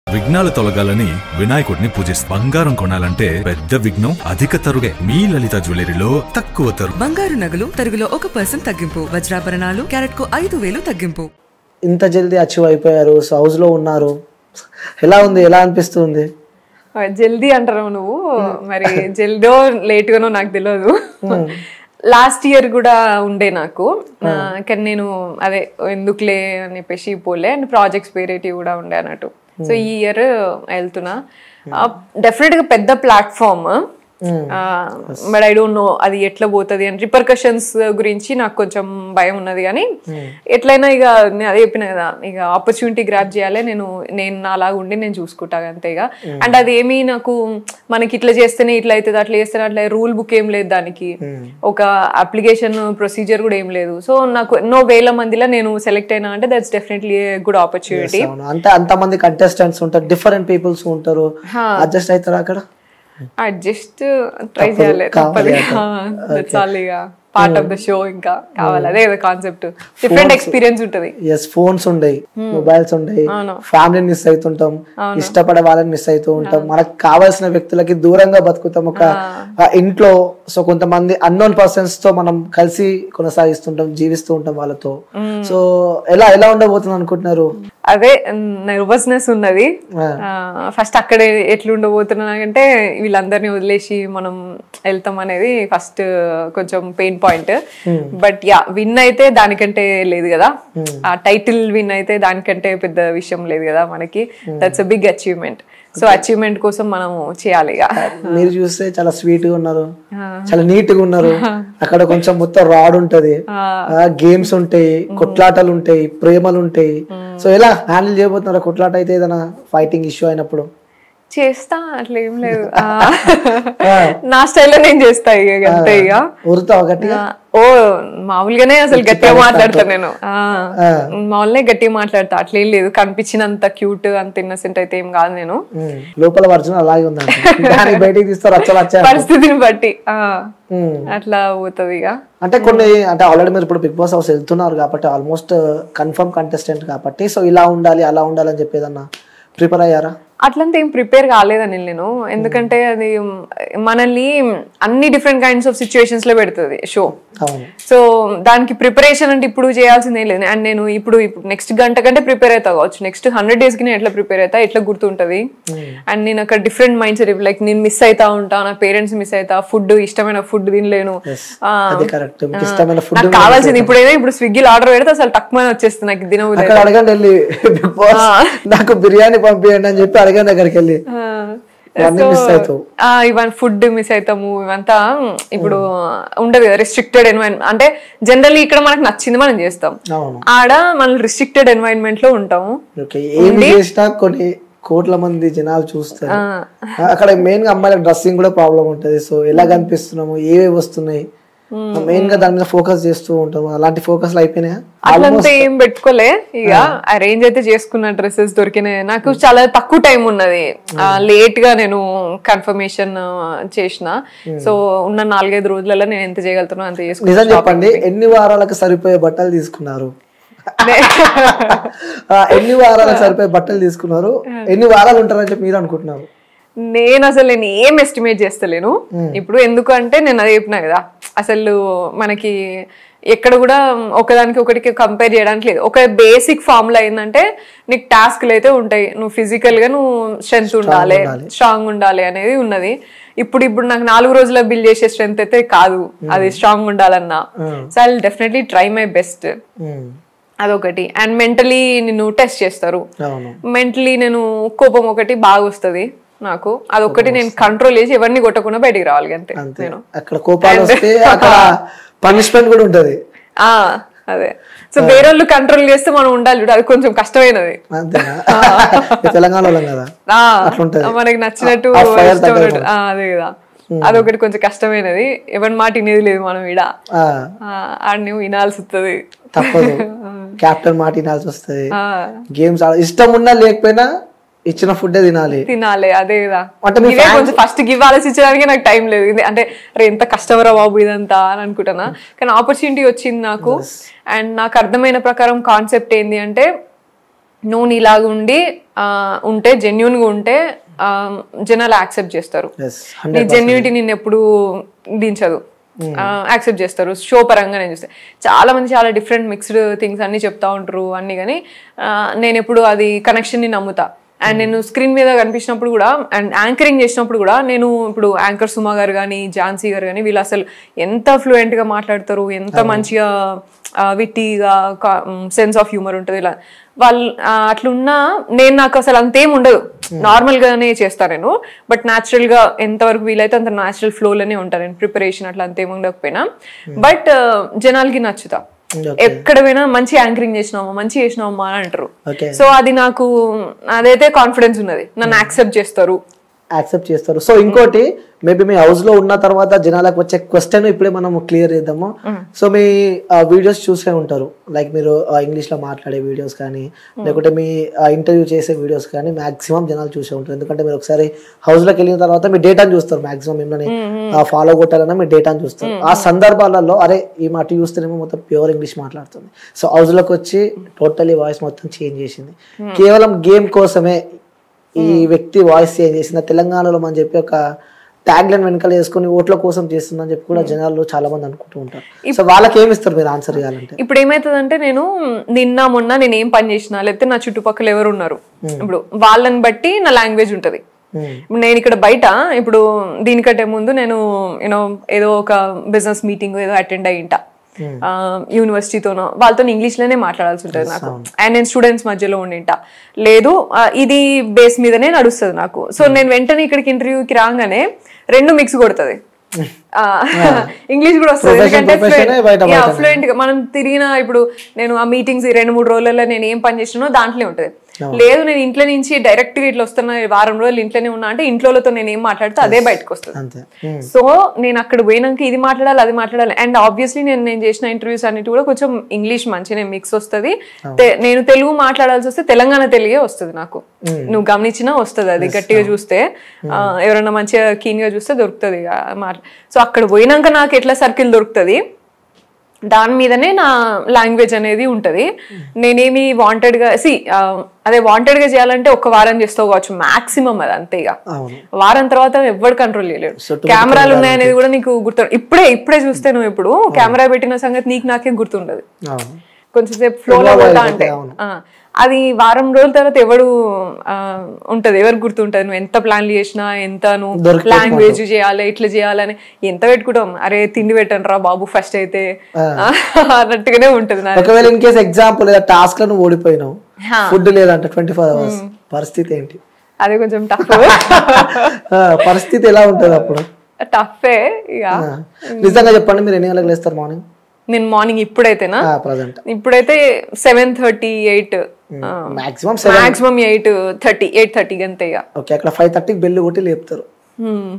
విఘ్నాలు తొలగాలని వినాయకుడిని పూజిస్తారు బంగారం కొనాలంటే పెద్ద విఘ్నం అధిక తరుగే మీ లలిత జ్యువెలరీలో తక్కువ తరుగు బంగారు నగలు తరుగులో ఒక పర్సెంట్ తగ్గింపు వజ్రాభరణాలు క్యారెట్ కు ఐదు వేలు తగ్గింపు ఇంత జల్దీ అచీవ్ అయిపోయారు సో హౌస్ లో ఉన్నారు ఎలా ఉంది ఎలా అనిపిస్తుంది జల్దీ అంటారు నువ్వు మరి జల్దో లేట్ గానో నాకు తెలియదు లాస్ట్ ఇయర్ కూడా ఉండే నాకు ఆ, కానీ నేను అదే ఎందుకులే అని చెప్పేసి పోలే అండ్ ప్రాజెక్ట్స్ వేరేటివి కూడా ఉండే అన్నట్టు సో ఈ ఇయర్ వెళ్తున్నా డెఫినెట్ గా పెద్ద platform but I don't know అది ఎట్లా పోతుంది అని రిపర్కషన్స్ గురించి నాకు కొంచెం భయం ఉన్నది కానీ ఎట్లయినా ఇక నేను అదే చెప్పిన కదా ఇక ఆపర్చునిటీ గ్రాప్ చేయాలి నేను నేను నాలాగా ఉండి నేను చూసుకుంటా అంతే ఇక అండ్ అది ఏమీ నాకు మనకి ఇట్లా చేస్తేనే ఇట్లా అవుతుంది అట్లా చేస్తేనే అట్లా రూల్ బుక్ ఏం లేదు దానికి ఒక అప్లికేషన్ ప్రొసీజర్ కూడా ఏం లేదు సో నాకు ఎన్నో వేల మందిలో నేను సెలెక్ట్ అయినా అంటే దట్స్ డెఫినెట్లీ గుడ్ ఆపర్చునిటీ అవును అంటే అంతమంది కంటెస్టెంట్స్ ఉంటారు డిఫరెంట్ పీపుల్స్ ఉంటారు అడ్జస్ట్ అవుతారా అక్కడ అడ్జస్ట్ ట్రై చేయాలి కావాలి తప్పదు దట్స్ ఆల్ ఇక పార్ట్ ఆఫ్ ద షో ఇంకా కావాలి అదే కదా కాన్సెప్ట్ డిఫరెంట్ ఎక్స్పీరియన్స్ ఉంటది ఎస్ ఫోన్స్ ఉండయి మొబైల్స్ ఉండయి అవును. ఫ్యామిలీని మిస్ అవుతుంటాం ఇష్టపడే వాళ్ళని మిస్ అవుతూ ఉంటాం మనకు కావాల్సిన వ్యక్తులకి దూరంగా బతుకుతాం ఒక ఆ ఇంట్లో సో కొంతమంది అన్నోన్ పర్సన్స్ తో మనం కలిసి కొనసాగిస్తుంటాం జీవిస్తూ ఉంటాం వాళ్ళతో సో ఎలా ఎలా ఉండబోతుంది అనుకుంటున్నారు అదే నర్వస్నెస్ ఉన్నది ఫస్ట్ అక్కడే ఎట్లా ఉండబోతున్నా అంటే వీళ్ళందరినీ వదిలేసి మనం వెళ్తాం అనేది ఫస్ట్ కొంచెం pain point but ya win అయితే దానికంటే లేదు కదా ఆ టైటిల్ విన్ అయితే దానికంటే పెద్ద విషయం లేదు కదా మనకి that's a big achievement so achievement కోసం మనము చేయాలి ఇక మీరు చూస్తే చాలా స్వీట్ గా ఉన్నారు చాలా నీట్ గా ఉన్నారు అక్కడ కొంచెం మొత్తం రాడ్ ఉంటది గేమ్స్ ఉంటాయి కొట్లాటలు ఉంటాయి ప్రేమలు ఉంటాయి సో ఎలా హ్యాండిల్ చేయబోతున్నారు కొట్లాట అయితే ఏదైనా ఫైటింగ్ ఇష్యూ అయినప్పుడు చేస్తా అట్లా ఏం లేదు ఆ, నా స్టైల్లో నేను చేస్తా ఇక అంతే ఇక ఉరుతావు గట్టిగా ఆ, ఓ మామూలుగానే అసలు గట్టిగా మాట్లాడతా నేను ఆ, మామూలునే గట్టిగా మాట్లాడతా అట్లేం లేదు కనిపించినంత క్యూట్ అంత ఇన్నసెంట్ అయితే ఏం కాదు నేను ఉమ్, లోపల వర్జన్ అలాగే ఉందండి దాన్ని బయటికి తీస్తారు అచ్చలు వచ్చారు పరిస్థితిని బట్టి ఆ అట్లా పోతుంది ఇక అంటే కొన్ని అంటే ఆల్రెడీ మీరు ఇప్పుడు బిగ్ బాస్ హౌస్ వెళ్తున్నారు కాబట్టి ఆల్మోస్ట్ కన్ఫర్మ్ కంటెస్టెంట్ కాబట్టి సో ఇలా ఉండాలి అలా ఉండాలి అని చెప్పేదన్నా ప్రిపేర్ అయ్యారా అట్లంతా ఏం ప్రిపేర్ కాలేదని నేను ఎందుకంటే అది మనల్ని అన్ని డిఫరెంట్ కైండ్స్ ఆఫ్ సిచ్యువేషన్స్ లో పెడుతుంది షో అవును సో దానికి ప్రిపరేషన్ అంటే ఇప్పుడు చేయాల్సిందే లేదు అండ్ నేను ఇప్పుడు ఇప్పుడు నెక్స్ట్ గంట కంటే ప్రిపేర్ అవుతా కావచ్చు నెక్స్ట్ హండ్రెడ్ డేస్ కి నేను ఎట్లా ప్రిపేర్ అవుతా ఎట్లా గుర్తుంటది అండ్ నేను అక్కడ డిఫరెంట్ మైండ్ సెట్ లైక్ నేను మిస్ అవుతా ఉంటా నా పేరెంట్స్ మిస్ అవుతా ఫుడ్ ఇష్టమైన ఫుడ్ తినలేను ఆ, అది కరెక్ట్ మీకు ఇష్టమైన ఫుడ్ నాకు కావాల్సింది ఇప్పుడైనా ఇప్పుడు స్విగ్గీలో ఆర్డర్ పెడితే అసలు తక్కువ వచ్చేస్తుంది నాకు దినవుతుంది అక్కడ అడగండి వెళ్ళి బిగ్ బాస్ నాకు బిర్యానీ పంపించండి అని చెప్పి అడగండి అక్కడికి వెళ్ళి అన్ని మిస్ అవుతావు ఇవన్నీ ఫుడ్ మిస్ అవుతాము ఇవంతా మ్, ఇప్పుడు ఉండదు కదా రిస్ట్రిక్టెడ్ ఎన్వైరన్మెంట్ అంటే జనరల్లీ ఇక్కడ మనకు నచ్చింది మనం చేస్తాం అవును ఆడ మనం రిస్ట్రిక్టెడ్ ఎన్వైరన్మెంట్ లో ఉంటాము ఓకే ఏమి చేసినా కొన్ని కోట్ల మంది జనాలు చూస్తారు అక్కడ మెయిన్ గా అమ్మాయిల డ్రెస్సింగ్ కూడా ప్రాబ్లం ఉంటది సో ఎలా కనిపిస్తున్నాము ఏవేవి వస్తున్నాయి మెయిన్ గా దాని మీద ఫోకస్ చేస్తూ ఉంటాము అలాంటి ఫోకస్ అయిపోయినాయా అట్లంతా ఏం పెట్టుకోలే ఇక అరేంజ్ అయితే చేసుకున్న డ్రెస్సెస్ దొరికినాయి నాకు చాలా తక్కువ టైం ఉన్నది లేట్ గా నేను కన్ఫర్మేషన్ చేసిన సో ఉన్న నాలుగైదు రోజులలో నేను ఎంత చేయగలుగుతానో అంత నిజం చేసుకున్నాను చెప్పండి ఎన్ని వారాలకు సరిపోయే బట్టలు తీసుకున్నారు ఆ, ఎన్ని వారాలకు సరిపోయే బట్టలు తీసుకున్నారు ఎన్ని వారాలు ఉంటారని చెప్పి మీరు అనుకుంటున్నారు నేను అసలు నేను ఏం ఎస్టిమేట్ చేస్తలేను ఇప్పుడు ఎందుకు అంటే నేను అదే చెప్పినా కదా అసలు మనకి ఎక్కడ కూడా ఒకదానికి ఒకటికి కంపేర్ చేయడానికి లేదు ఒక బేసిక్ ఫార్ములా ఏంటంటే నీకు టాస్క్లు అయితే ఉంటాయి నువ్వు ఫిజికల్ గా నువ్వు స్ట్రెంత్ ఉండాలి స్ట్రాంగ్ ఉండాలి అనేది ఉన్నది ఇప్పుడు ఇప్పుడు నాకు నాలుగు రోజుల బిల్డ్ చేసే స్ట్రెంత్ అయితే కాదు అది స్ట్రాంగ్ ఉండాలన్నా so I definitely try my best um, అదొకటి అండ్ మెంటలీ నిన్ను టెస్ట్ చేస్తారు అవును మెంటలీ నేను కోపం ఒకటి బాగా వస్తుంది నాకు అదొకటి నేను కంట్రోల్ చేసి ఎవరిని కొట్టకుండా బయటికి రావాలి అంతే అంతే నేను అక్కడ కోపాలు వస్తే అక్కడ పనిష్మెంట్ కూడా ఉంటది ఆ అదే సో వేరే వాళ్ళు కంట్రోల్ చేస్తే మనం ఉండాలి చూడు అది కొంచెం కష్టమైనది అంతేనా ఈ తెలంగాణ వాళ్ళం కదా ఆ, అట్లుంటది. మనకి నచ్చినట్టు ఆ fire ఇష్టం తగ్గదు ఉన్నట్టు. ఆ, అదే కదా అదొకటి కొంచెం కష్టమైనది ఎవరి మాట వినేది లేదు మనం ఈడ ఆ, ఆడ నువ్వు వినాల్సి వస్తుంది తప్పదు క్యాప్టెన్ మాట వినాల్సి వస్తుంది ఆ, గేమ్స్ ఇష్టం ఉన్నా లేకపోయినా ఇచ్చిన ఫుడ్ తినాలి తినాలి అదే కదా అంటే మీ ఇదే కొంచెం ఫస్ట్ గివ్ ఆలోచించడానికి నాకు టైం లేదు ఇది అంటే అరే ఎంత కష్టమరా బాబు ఇదంతా అని అనుకుంటున్నా కానీ ఆపర్చునిటీ వచ్చింది నాకు అండ్ నాకు అర్థమైన ప్రకారం కాన్సెప్ట్ ఏంది అంటే నువ్వు నీలాగా ఉండి ఆ, ఉంటే జెన్యున్గా ఉంటే ఆ, జనాలు యాక్సెప్ట్ చేస్తారు Yes, నీ జెన్యునిటీ నిన్ను ఎప్పుడు దించదు యాక్సెప్ట్ చేస్తారు షో పరంగా నేను చూస్తే చాలా మంది చాలా డిఫరెంట్ మిక్స్డ్ థింగ్స్ అన్ని చెప్తా ఉంటారు అన్ని కానీ ఆ, నేను ఎప్పుడు అది కనెక్షన్ ని నమ్ముతా అండ్ నేను స్క్రీన్ మీద కనిపించినప్పుడు కూడా అండ్ యాంకరింగ్ చేసినప్పుడు కూడా నేను ఇప్పుడు యాంకర్ సుమా గారు కానీ ఝాన్సీ గారు కానీ వీళ్ళు అసలు ఎంత ఫ్లూయెంట్ గా మాట్లాడతారు ఎంత మంచిగా విట్టిగా సెన్స్ ఆఫ్ హ్యూమర్ ఉంటుంది ఇలా వాళ్ళు ఆ, అట్లున్నా నేను నాకు అసలు అంతేం ఉండదు నార్మల్ గానే చేస్తాను నేను బట్ న్యాచురల్ గా ఎంతవరకు వీలైతే అంత న్యాచురల్ ఫ్లోలోనే ఉంటాను నేను ప్రిపరేషన్ అట్లా అంతేం ఉండకపోయినా బట్ జనాలకి నచ్చుతా ఎక్కడ పోయినా మంచి యాంకరింగ్ చేసినామా మంచి చేసినామా అని అంటారు ఓకే సో అది నాకు అదైతే కాన్ఫిడెన్స్ ఉన్నది నన్ను యాక్సెప్ట్ చేస్తారు యాక్సెప్ట్ చేస్తారు సో ఇంకోటి మేబీ మీ హౌస్ లో ఉన్న తర్వాత జనాలకు వచ్చే క్వశ్చన్ ఇప్పుడే మనం క్లియర్ చేద్దాము సో మీ వీడియోస్ చూసే ఉంటారు లైక్ మీరు ఇంగ్లీష్ లో మాట్లాడే వీడియోస్ కానీ లేకుంటే మీ ఇంటర్వ్యూ చేసే వీడియోస్ కానీ మాక్సిమం జనాలు చూసే ఉంటారు ఎందుకంటే మీరు ఒకసారి హౌస్ లోకి వెళ్ళిన తర్వాత మీ డేటాను చూస్తారు మాక్సిమం మిమ్మల్ని ఫాలో కొట్టాలన్నా మీ డేటాను చూస్తారు ఆ సందర్భాలలో అరే ఈ మాట చూస్తేనేమో మొత్తం ప్యూర్ ఇంగ్లీష్ మాట్లాడుతుంది సో హౌస్ లోకి వచ్చి టోటలీ వాయిస్ మొత్తం చేంజ్ చేసింది కేవలం గేమ్ కోసమే ఈ వ్యక్తి వాయిస్ చేంజ్ చేసిన తెలంగాణలో మనం చెప్పి ఒక ట్యాగ్ లైన్ వెనకాల వేసుకొని ఓట్ల కోసం చేస్తుందని చెప్పి కూడా జనాలు చాలా మంది అనుకుంటూ ఉంటారు సో వాళ్ళకి ఏమి ఇస్తారు మీరు ఆన్సర్ ఇవ్వాలంటే ఇప్పుడు ఏమైతుందంటే నేను నిన్న మొన్న నేను ఏం పని చేసినా లేకపోతే నా చుట్టుపక్కల ఎవరు ఉన్నారు ఇప్పుడు వాళ్ళని బట్టి నా లాంగ్వేజ్ ఉంటది ఇప్పుడు నేను ఇక్కడ బయట ఇప్పుడు దీనికంటే ముందు నేను యూనో ఏదో ఒక బిజినెస్ మీటింగ్ ఏదో అటెండ్ అయ్యింటా యూనివర్సిటీతోనో వాళ్ళతో ఇంగ్లీష్ లోనే మాట్లాడాల్సి ఉంటుంది నాకు అండ్ నేను స్టూడెంట్స్ మధ్యలో ఉండింటా లేదు ఆ, ఇది బేస్ మీదనే నడుస్తుంది నాకు సో నేను వెంటనే ఇక్కడికి ఇంటర్వ్యూకి రాగానే రెండు మిక్స్ కొడుతుంది ఇంగ్లీష్ కూడా వస్తుంది Profession, ఎందుకంటే profession ఏ బయట బయటనే. ఫ్లూయెంట్ గా మనం తిరిగిన ఇప్పుడు నేను ఆ మీటింగ్స్ ఈ రెండు మూడు రోజులలో నేను ఏం పని చేసినానో దాంట్లో ఉంటుంది లేదు నేను ఇంట్లో నుంచి డైరెక్ట్ గా ఇట్లా వస్తున్నా వారం రోజులు ఇంట్లోనే ఉన్నా అంటే ఇంట్లోతో నేను ఏం మాట్లాడితే అదే బయటకు వస్తుంది అంతే సో నేను అక్కడ పోయినాక ఇది మాట్లాడాలి అది మాట్లాడాలి అండ్ ఆబ్వియస్లీ నేను నేను చేసిన ఇంటర్వ్యూస్ అన్నిటి కూడా కొంచెం ఇంగ్లీష్ మంచిగా మిక్స్ వస్తుంది నేను తెలుగు మాట్లాడాల్సి వస్తే తెలంగాణ తెలుగే వస్తుంది నాకు నువ్వు గమనించినా వస్తుంది అది గట్టిగా చూస్తే ఆ, ఎవరైనా మంచిగా keen గా చూస్తే దొరుకుతుంది సో అక్కడ పోయినాక నాకు ఎట్లా సర్కిల్ దొరుకుతుంది దాని మీదనే నా లాంగ్వేజ్ అనేది ఉంటది నేనేమి వాంటెడ్ గా సి అదే వాంటెడ్ గా చేయాలంటే ఒక వారం చేస్తావు కావచ్చు మాక్సిమం అది అంతే ఇక అవును వారం తర్వాత ఎవ్వడు కంట్రోల్ చేయలేడు చుట్టూ కెమెరాలు ఉన్నాయనేది కూడా నీకు గుర్తు ఇప్పుడే ఇప్పుడే చూస్తే నువ్వు ఇప్పుడు కెమెరా పెట్టిన సంగతి నీకు నాకేం గుర్తుండదు అవును కొంచెం సేపు ఫ్లోలో Involve పోతా అయిపోతే, అంటే అవును. ఆ, అది వారం రోజుల తర్వాత ఎవడు ఆ, ఉంటది ఎవరు గుర్తుంటది నువ్వు ఎంత ప్లాన్లు చేసినా ఎంత నువ్వు దొరికితే లాంగ్వేజ్ చేయాలి ఇట్లా చేయాలని ఎంత పెట్టుకుంటాం అరే తిండి పెట్టండి రా బాబు ఫస్ట్ అయితే అన్నట్టుగానే ఉంటది నా ఒకవేళ ఇన్ కేసు ఎగ్జాంపుల్ లేదా టాస్క్ లో నువ్వు ఓడిపోయినావు ఫుడ్ లేదంట ట్వంటీ ఫోర్ అవర్స్ పరిస్థితి ఏంటి అదే కొంచెం టఫ్ ఆ, పరిస్థితి ఎలా ఉంటుంది అప్పుడు టఫే ఇక ఆ, నిజంగా చెప్పండి మీరు ఎన్ని గంటలకు లేస్తారు మార్నింగ్ నేను మార్నింగ్ ఇప్పుడైతేనా ప్రజెంట్ ఇప్పుడైతే seven thirty eight maximum maximum eight thirty eight thirty అంతే ఇక ఓకే అక్కడ ఫైవ్ థర్టీకి బెల్లు కొట్టి లేపుతారు Hmm.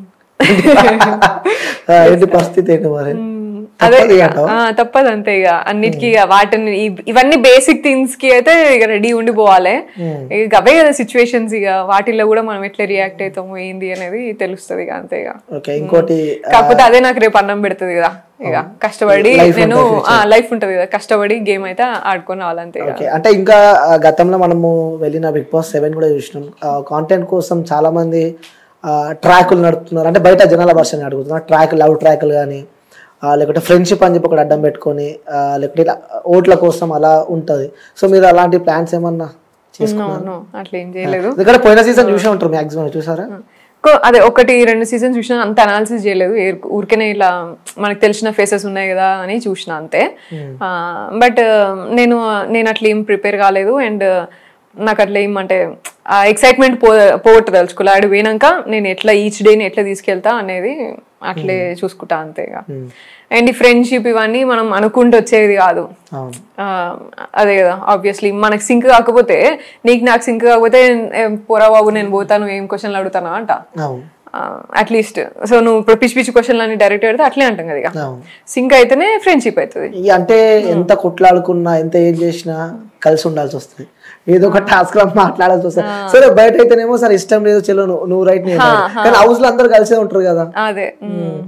ఆ, ఏంటి పరిస్థితి ఏంటి మరి అదే తప్పదు ఇక, అంటావా? ఆ, తప్పదు అంతే ఇక అన్నిటికీ ఇక వాటిని ఇవ్- ఇవన్నీ బేసిక్ థింగ్స్ కి అయితే ఇక రెడీ ఉండిపోవాలి ఇక అవే కదా సిచ్యువేషన్స్ ఇక వాటిల్లో కూడా మనం ఎట్లా రియాక్ట్ అవుతాము ఏంది అనేది తెలుస్తుంది ఇక అంతే ఇక ఓకే ఇంకోటి కాకపోతే అదే నాకు రేపు అన్నం పెడుతుంది కదా ఇక కష్టపడి Life నేను ఉంటుంది లైఫ్ ఉంటది కదా కష్టపడి గేమ్ అయితే ఆడుకొని రావాలంతే ఇక ఓకే అంటే ఇంకా ఆ, గతంలో మనము వెళ్ళిన బిగ్ బాస్ సెవెన్ కూడా చూసినాం కాంటెంట్ కోసం చాలా మంది ట్రాకులు నడుపుతున్నారు అంటే బయట జనాల భాషని అడుగుతున్నారు ట్రాక్ లవ్ ట్రాకులు కానీ లేకుంటే ఫ్రెండ్షిప్ అని చెప్పి ఒకటి అడ్డం పెట్టుకొని ఆ, లేకుంటే ఇలా ఓట్ల కోసం అలా ఉంటది సో మీరు అలాంటి ప్లాన్స్ ఏమన్నా చేసుకున్నారు No, no, అట్లా ఏం చేయలేదు ఎందుకంటే పోయిన సీజన్ చూసే ఉంటారు మాక్సిమం చూసారా కో- అదే ఒకటి రెండు సీజన్స్ చూసిన అంత అనాలిసిస్ చేయలేదు ఏ- ఊరికేనే ఇలా మనకు తెలిసిన ఫేసెస్ ఉన్నాయి కదా అని చూసిన అంతే బట్ నేను నేను అట్లా ఏం ప్రిపేర్ కాలేదు అండ్ నాకు అట్లా ఏం అంటే ఆ ఎక్సైట్మెంట్ పో పోగొట్టు తలుచుకోలే ఆడు పోయినాక నేను ఎట్లా ఈచ్ డేని ఎట్లా తీసుకెళ్తా అనేది అట్లే చూసుకుంటా అంతే ఇక అండ్ ఈ ఫ్రెండ్షిప్ ఇవన్నీ మనం అనుకుంటూ వచ్చేది కాదు అవును ఆ, అదే కదా ఆబ్వియస్లీ మనకి సింక్ కాకపోతే నీకు నాకు సింక్ కాకపోతే "ఏం పోరా బాబు నేను పోతాను ఏం క్వశ్చన్లు అడుగుతానా అంట అవును అట్లీస్ట్ సో నువ్వు ఇప్పుడు పిచ్చి పిచ్చి క్వశ్చన్లు అన్ని డైరెక్ట్ పెడితే అట్లే అంటాం కదా ఇక అవును సింక్ అయితేనే ఫ్రెండ్షిప్ అవుతుంది ఈ అంటే ఎంత కొట్లాడుకున్నా ఎంత ఏం చేసినా కలిసి ఉండాల్సి వస్తుంది ఏదో ఒక టాస్క్ లో మాట్లాడాల్సి వస్తుంది సరే బయట అయితేనేమో సరే ఇష్టం లేదు చెల్లు నువ్వు నువ్వు రైట్ నేను right. కానీ హౌస్ లో అందరు కలిసే ఉంటారు కదా అదే మ్మ్.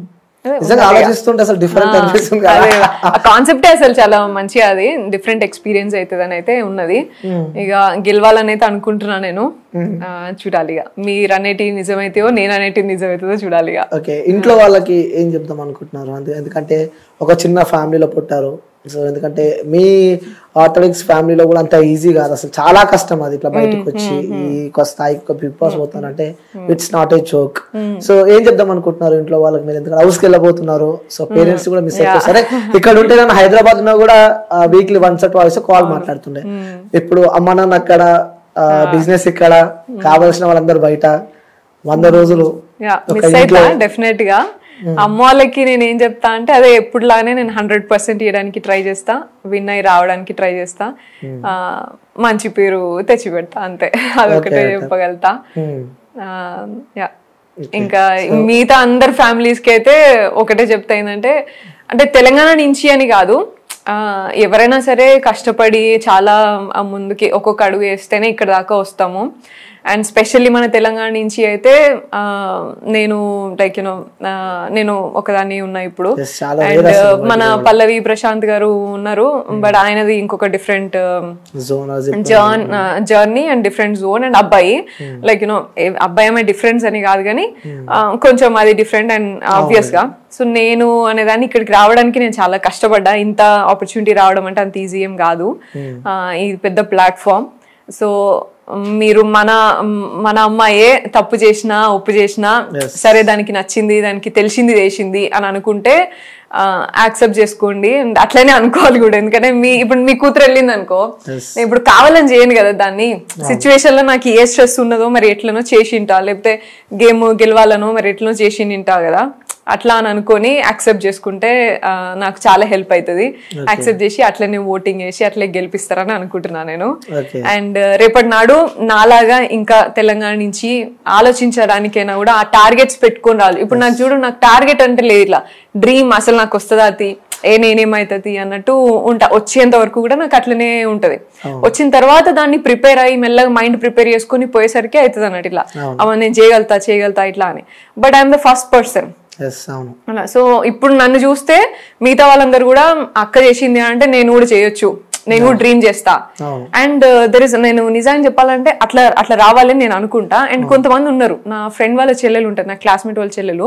నిజంగా ఆలోచిస్తుంటే అసలు డిఫరెంట్ అనిపిస్తుంది కదా అదే ఆ కాన్సెప్టే అసలు చాలా మంచిగా అది డిఫరెంట్ ఎక్స్పీరియన్స్ అవుతుంది అని అయితే ఉన్నది ఇక గెలవాలని అయితే అనుకుంటున్నా నేను ఆ, చూడాలి ఇక మీరు అనేటి నిజమైతేవో నేను అనేటి నిజమవుతుందో చూడాలి ఇక ఓకే ఇంట్లో వాళ్ళకి ఏం చెప్దాం అనుకుంటున్నారు అంతే ఎందుకంటే ఒక చిన్న ఫ్యామిలీలో పుట్టారు సో ఎందుకంటే మీ ఆర్థోడాక్స్ ఫ్యామిలీలో కూడా అంత ఈజీ కాదు అసలు చాలా కష్టం అది ఇట్లా బయటకు వచ్చి ఈ ఒక స్థాయికి ఒక బిగ్ బాస్ పోతానంటే it's not a joke so ఏం చెప్దాం అనుకుంటున్నారు ఇంట్లో వాళ్ళకి మీరు ఎందుకంటే హౌస్కి వెళ్ళబోతున్నారు సో పేరెంట్స్ కూడా మిస్ అయిపోయి సరే ఇక్కడ ఉంటే నేను హైదరాబాద్ లో కూడా వీక్లీ వన్స్ ట్వైస్ కాల్ మాట్లాడుతుండే ఇప్పుడు అమ్మ నాన్న అక్కడ బిజినెస్ ఇక్కడ కావాల్సిన వాళ్ళందరూ బయట వంద రోజులు యా ఒక మిస్ ఇంట్లో అవుతా డెఫినెట్ గా అమ్మ వాళ్ళకి నేను ఏం చెప్తా అంటే అదే ఎప్పుడులానే నేను హండ్రెడ్ పర్సెంట్ ఇవ్వడానికి ట్రై చేస్తా విన్ అయి రావడానికి ట్రై చేస్తా ఆ, మంచి పేరు తెచ్చి పెడతా అంతే అదొకటే చెప్పగలుగుతా Hmm. ఆ, యా ఇంకా మిగతా అందరు ఫ్యామిలీస్ కి అయితే ఒకటే చెప్తా ఏంటంటే అంటే తెలంగాణ నుంచి అని కాదు ఆ, ఎవరైనా సరే కష్టపడి చాలా ఆ ముందుకి ఒక్కొక్క అడుగు వేస్తేనే ఇక్కడ దాకా వస్తాము అండ్ స్పెషల్లీ మన తెలంగాణ నుంచి అయితే ఆ, నేను లైక్ యూనో నేను ఒకదాన్ని ఉన్నా ఇప్పుడు Yes, చాలా అండ్ మన పల్లవి ప్రశాంత్ గారు ఉన్నారు బట్ ఆయనది ఇంకొక డిఫరెంట్ జోన్ జర్న్ journey and different zone and అబ్బాయి లైక్ యునో అబ్బాయి ఏమే డిఫరెన్స్ అని కాదు కానీ ఆ, కొంచెం అది డిఫరెంట్ అండ్ ఆబ్వియస్ గా సో నేను అనేదాన్ని ఇక్కడికి రావడానికి నేను చాలా కష్టపడ్డా ఇంత ఆపర్చునిటీ రావడం అంటే అంత ఈజీ ఏం కాదు ఆ, ఇది పెద్ద ప్లాట్ఫామ్ సో మీరు మన మన అమ్మాయే తప్పు చేసినా ఒప్పు చేసినా సరే దానికి నచ్చింది దానికి తెలిసింది చేసింది అని అనుకుంటే యాక్సెప్ట్ చేసుకోండి And అట్లనే అనుకోవాలి కూడా ఎందుకంటే మీ ఇప్పుడు మీ కూతురు వెళ్ళింది అనుకో నేను ఇప్పుడు కావాలని చేయను కదా దాన్ని సిచ్యువేషన్ లో నాకు ఏ స్ట్రెస్ ఉన్నదో మరి ఎట్లనో చేసింటా లేకపోతే గేమ్ గెలవాలనో మరి ఎట్లనో చేసింటా కదా అట్లా అని అనుకొని యాక్సెప్ట్ చేసుకుంటే ఆ, నాకు చాలా హెల్ప్ అవుతుంది యాక్సెప్ట్ చేసి అట్లనే ఓటింగ్ చేసి అట్లే గెలిపిస్తారని అనుకుంటున్నా నేను ఓకే అండ్ రేపటి నాడు నాలాగా ఇంకా తెలంగాణ నుంచి ఆలోచించడానికైనా కూడా ఆ టార్గెట్స్ పెట్టుకొని రావాలి ఇప్పుడు నాకు చూడు నాకు టార్గెట్ అంటే లేదు ఇట్లా డ్రీమ్ అసలు నాకు వస్తుందా అది ఏ నేనేమైతుంది అన్నట్టు ఉంటా వచ్చేంత వరకు కూడా నాకు అట్లనే ఉంటది వచ్చిన తర్వాత దాన్ని ప్రిపేర్ అయ్యి మెల్లగా మైండ్ ప్రిపేర్ చేసుకుని పోయేసరికి అవుతుంది అన్నట్టు ఇట్లా అవ నేను చేయగలుగుతా చేయగలుగుతా ఇట్లా అని but I'm the first person yes అవును అలా సో ఇప్పుడు నన్ను చూస్తే మిగతా వాళ్ళందరూ కూడా అక్క చేసింది అంటే నేను కూడా చేయొచ్చు నేను కూడా డ్రీమ్ చేస్తా అవును. అండ్ దర్ ఇస్ నేను నిజాన్ని చెప్పాలంటే అట్లా అట్లా రావాలని నేను అనుకుంటా అండ్ కొంతమంది ఉన్నారు నా ఫ్రెండ్ వాళ్ళ చెల్లెలు ఉంటారు నా క్లాస్మేట్ వాళ్ళ చెల్లెలు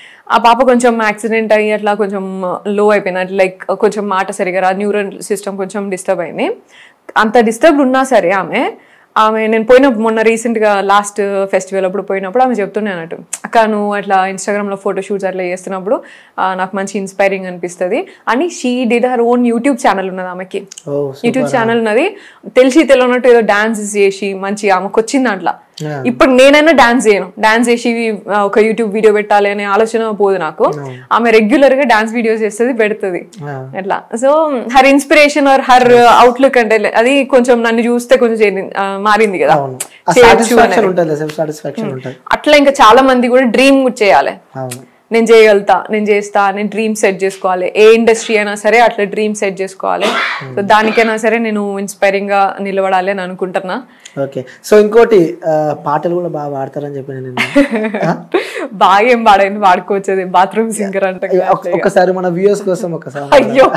ఆ పాప కొంచెం యాక్సిడెంట్ అయ్యి అట్లా కొంచెం లో అయిపోయినట్టు లైక్ కొంచెం మాట సరిగా రా న్యూరల్ సిస్టమ్ కొంచెం డిస్టర్బ్ అయింది అంత డిస్టర్బ్ ఉన్నా సరే ఆమె ఆమె నేను పోయినప్పుడు మొన్న రీసెంట్ గా లాస్ట్ ఫెస్టివల్ అప్పుడు పోయినప్పుడు ఆమె చెప్తున్నాయి అన్నట్టు అక్క నువ్వు అట్లా ఇన్స్టాగ్రామ్ లో ఫోటో షూట్స్ అట్లా చేస్తున్నప్పుడు ఆ, నాకు మంచి ఇన్స్పైరింగ్ అనిపిస్తుంది అని she did her own YouTube channel ఉన్నది ఆమెకి ఓ యూట్యూబ్ ఛానల్ ఉన్నది తెలిసి తెలియనట్టు ఏదో డాన్స్ చేసి మంచిగా ఆమెకు వచ్చింది దాంట్లో Yeah. ఇప్పుడు నేనైనా డాన్స్ చేయను డాన్స్ చేసి ఆ, ఒక యూట్యూబ్ వీడియో పెట్టాలి అనే ఆలోచన పోదు నాకు ఆమె రెగ్యులర్ గా డాన్స్ వీడియోస్ చేస్తుంది పెడుతుంది Yeah. అట్లా so her inspiration or her outlook అంటే అది కొంచెం నన్ను చూస్తే కొంచెం చేరి- ఆ, మారింది కదా అవును ఆ చేయొచ్చు సాటిస్ఫాక్షన్ అనేది. ఉంటుంది సెల్ఫ్ సాటిస్ఫాక్షన్ ఉంటుంది అట్లా ఇంకా చాలా మంది కూడా డ్రీమ్ చేయాలి అవును నేను చేయగలుగుతా నేను చేస్తా నేను డ్రీమ్ సెట్ చేసుకోవాలి ఏ ఇండస్ట్రీ అయినా సరే అట్లా డ్రీమ్ సెట్ చేసుకోవాలి సో దానికైనా సరే నేను ఇన్స్పైరింగ్ గా నిలబడాలి అని అనుకుంటున్నా ఓకే సో ఇంకోటి ఆ, పాటలు కూడా బాగా పాడతారని చెప్పి నేను ఆ? బాగా ఏం పాడైంది వాడుకోవచ్చేది బాత్రూమ్ సింగర్ అంటే ఒక్క- ఒక్కసారి మన వ్యూస్ కోసం ఒకసారి అయ్యో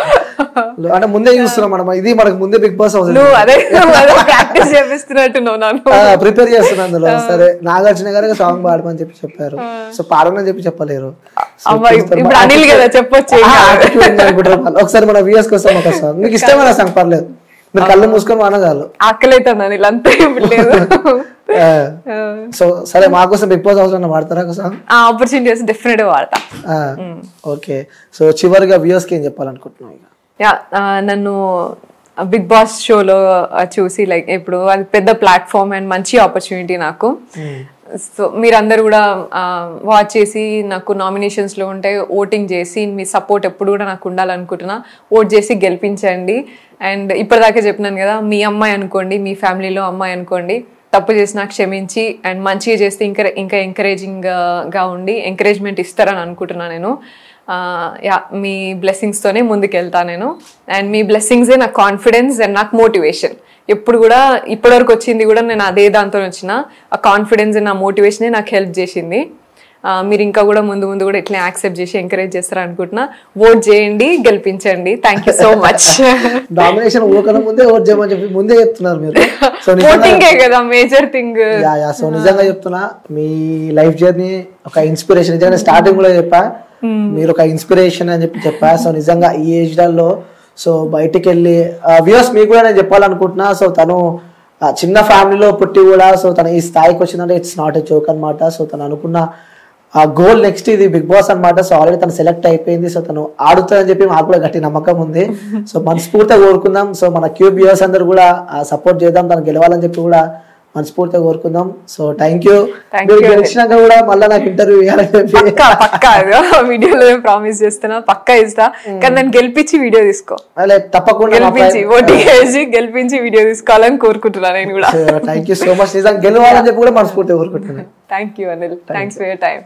అంటే ముందే చూస్తున్నాం మనం ఇది మనకు ముందే బిగ్ బాస్ హౌస్ నువ్వు అదే ప్రాక్టీస్ చేపిస్తున్నట్టున్నావు నన్ను ప్రిపేర్ చేస్తున్నా అందులో సరే నాగార్జున గారు సాంగ్ పాడమని చెప్పి చెప్పారు సో పాడమని చెప్పి చెప్పలేరు So, అమ్మ చూస్తారు. ఇప్పుడు అనిల్ కదా చెప్పొచ్చు ఆ, attitude ఉంది అనుకుంటారు వాళ్ళు. ఒకసారి మన వ్యూస్ కోసం ఒక సాంగ్ మీకు ఇష్టమైన సాంగ్ పర్లేదు మీరు కళ్ళు మూసుకొని వానగాలు ఆకలి అవుతుంది అనిల్ అంతా ఇప్పుడు లేదు సో సరే మా కోసం బిగ్ బాస్ హౌస్ అన్న వాడతారా ఒక సాంగ్ ఆ ఆపర్చునిటీస్ డెఫినెట్ గా వాడతా ఓకే సో చివరిగా వ్యూస్ కి ఏం చెప్పాలనుకుంటున్నాం ఇక యా ఆ, నన్ను బిగ్ బాస్ షోలో చూసి లైక్ ఇప్పుడు అది పెద్ద ప్లాట్ఫామ్ అండ్ మంచి ఆపర్చునిటీ నాకు సో మీరందరూ కూడా వాచ్ చేసి నాకు నామినేషన్స్ లో ఉంటే ఓటింగ్ చేసి మీ సపోర్ట్ ఎప్పుడు కూడా నాకు ఉండాలనుకుంటున్నా ఓట్ చేసి గెలిపించండి అండ్ ఇప్పటిదాకా చెప్పినాను కదా మీ అమ్మాయి అనుకోండి మీ ఫ్యామిలీలో అమ్మాయి అనుకోండి తప్పు చేసినా క్షమించి అండ్ మంచిగా చేస్తే ఇంకా ఇంకా ఎంకరేజింగ్ గా ఉండి ఎంకరేజ్మెంట్ ఇస్తారని అనుకుంటున్నా నేను ఆ, యా మీ blessings తోనే ముందుకు వెళ్తా నేను అండ్ మీ బ్లెస్సింగ్సే నాకు కాన్ఫిడెన్స్ అండ్ నాకు మోటివేషన్ ఎప్పుడు కూడా ఇప్పటివరకు వచ్చింది కూడా నేను అదే దాంతో వచ్చిన ఆ కాన్ఫిడెన్స్ నా మోటివేషనే నాకు హెల్ప్ చేసింది ఆ, మీరు ఇంకా కూడా ముందు ముందు కూడా ఇట్లా యాక్సెప్ట్ చేసి ఎంకరేజ్ చేస్తారు అనుకుంటున్నా ఓట్ చేయండి గెలిపించండి thank you so much domination ఓకన ముందే ఓట్ చేయమని చెప్పి ముందే చెప్తున్నారు మీరు సో నిజంగా ఓటింగే కదా major thing yeah yeah so నిజంగా చెప్తున్నా మీ లైఫ్ జర్నీ ఒక ఇన్స్పిరేషన్ నిజంగా స్టార్టింగ్ కూడా చెప్పా మీరు ఒక ఇన్స్పిరేషన్ అని చెప్పి చెప్పా సో నిజంగా ఈ ఏజ్ లలో సో బయటికి వెళ్ళి వ్యూస్ మీకు కూడా నేను చెప్పాలనుకుంటున్నా సో తను ఆ, చిన్న ఫ్యామిలీలో పుట్టి కూడా సో తను ఈ స్థాయికి వచ్చిందంటే ఇట్స్ నాట్ ఎ జోక్ అనమాట సో తను అనుకున్న ఆ గోల్ నెక్స్ట్ ఇది బిగ్ బాస్ అన్నమాట సో ఆల్రెడీ తను సెలెక్ట్ అయిపోయింది సో తను ఆడుతుందని చెప్పి మాకు కూడా గట్టి నమ్మకం ఉంది సో మనస్ఫూర్తిగా కోరుకుందాం సో మన క్యూబ్ వ్యూవర్స్ అందరూ కూడా సపోర్ట్ చేద్దాం తను గెలవాలని చెప్పి కూడా మనస్ఫూర్తిగా కోరుకుందాం సో థ్యాంక్ యూ Thank మీరు you. గెలిచినాక కూడా మళ్ళీ నాకు ఇంటర్వ్యూ ఇవ్వాలని చెప్పి పక్కా పక్కా వీడియోలో ప్రామిస్ చేస్తున్నా పక్కా ఇస్తా కానీ నన్ను గెలిపించి వీడియో తీసుకో అలా తప్పకుండా గెలిపించి ఓటింగ్ వేసి గెలిపించి వీడియో తీసుకోవాలని కోరుకుంటున్నా నేను కూడా థ్యాంక్ యూ సో మచ్ నిజంగా గెలవాలని చెప్పి కూడా మనస్ఫూర్తిగా కోరుకుంటున్నాను thank you Anil thanks for your time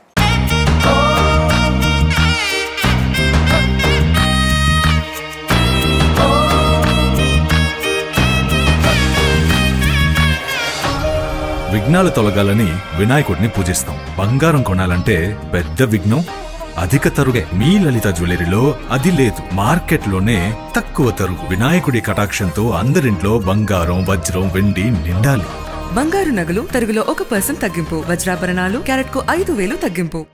విఘ్నాలు తొలగాలని వినాయకుడిని పూజిస్తాం బంగారం కొనాలంటే పెద్ద విఘ్నం అధిక తరుగే మీ లలిత జ్యువెలరీలో అది లేదు మార్కెట్లోనే తక్కువ తరుగు వినాయకుడి కటాక్షంతో అందరింట్లో బంగారం వజ్రం వెండి నిండాలి బంగారు నగలు తరుగులో ఒక పర్సెంట్ తగ్గింపు వజ్రాభరణాలు క్యారెట్ కు ఐదు వేలు తగ్గింపు